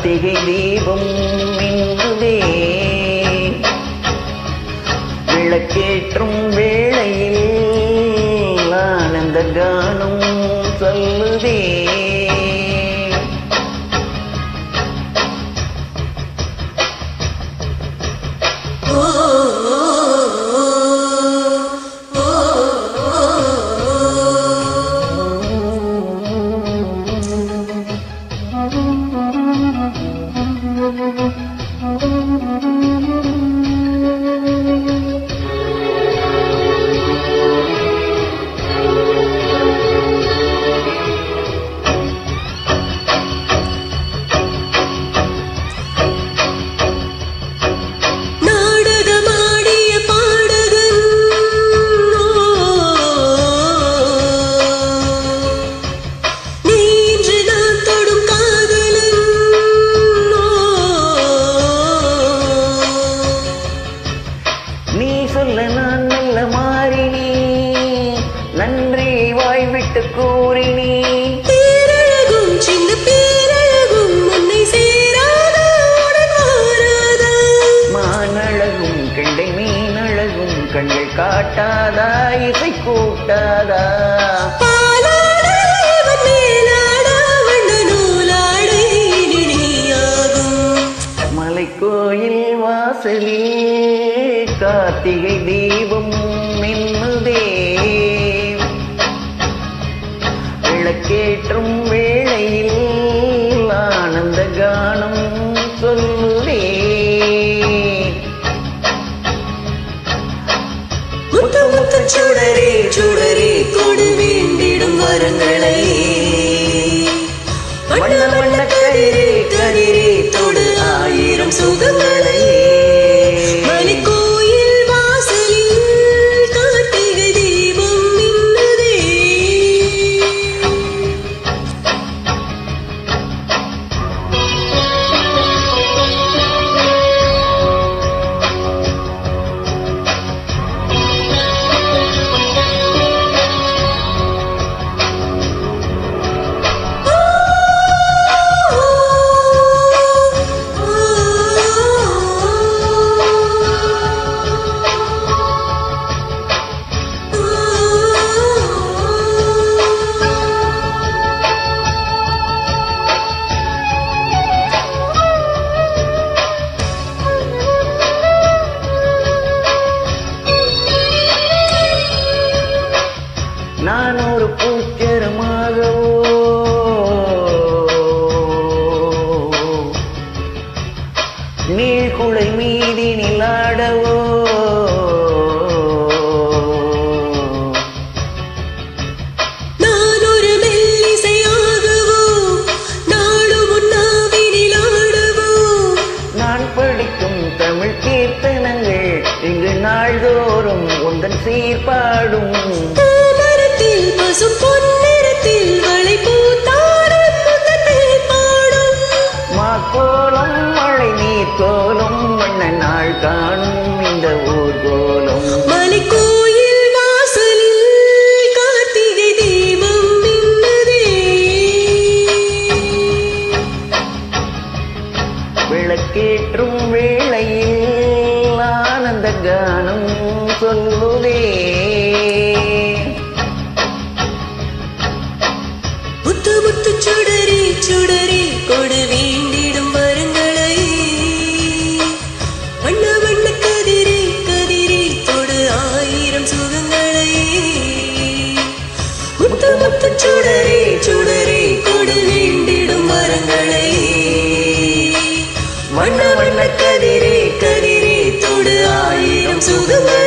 கார்த்திகை தீபம் மின்னுதே விளக்கேற்றும் வேளையில் ஆனந்த கானம் சொல்லுதே நாடகமாடிய பாடகன் நீ இன்று நான் தொடும் காதலன் நீ சொல்ல நான் மெல்ல மாறினி நன்றி வாய்விட்டு கூறினி பேரழகும் சின்ன பேரழகும் உன்னை சேராத உடன் வாராதா மானழகும் கெண்டை மீனழகும் கண்கள் காட்டாதா இசை கூட்டாதா பாலாட இவன் மேலாட வண்ண நூலாடை இனி நீயாகும் மலைக்கோயில் வாசலில் கார்த்திகை தீபம் மின்னுதே விளக்கேற்றும் வேளையில் ஆனந்த கானம் சொல்லுதே முத்து முத்து சுடரே சுடரே கொடு வேண்டிடும் வரங்களை வண்ண வண்ண கதிரே கதிரே தொடு ஆயிரம் சுகங்களை மலைக்கோயில் வாசலில் கார்த்திகை தீபம் மின்னுதே நான் ஒரு பூச்சரமாகவோ நீழ்குழை மீதினில் ஆடவோ நான் ஒரு மெல்லிசையாகவோ நாளும் உன்னாவினில் ஆடவோ நான் படிக்கும் தமிழ் கீர்த்தனங்கள் இங்கு நாள்தோறும் உந்தன் சீர்பாடும் மரத்தில் பசும் பொன்னிறத்தில் வளை பூத்தாடும் முத்தத்தை பாடும் மாக்கோலம் மழை நீர் கோலம் வண்ண நாள் காணும் இந்த ஊர்கோலம் மலைக்கோயில் வாசலில் கார்த்திகை தீபம் மின்னுதே விளக்கேற்றும் வேளையில் ஆனந்த கானம் சொல்லுதே முத்து முத்து சுடரே சுடரே கொடு வேண்டிடும் வரங்களை வண்ண வண்ண கதிரே கதிரே தொடு ஆயிரம் சுகங்களை முத்து முத்து சுடரே சுடரே கொடு வேண்டிடும் வரங்களை வண்ண வண்ண கதிரே கதிரே தொடு ஆயிரம் சுகங்களை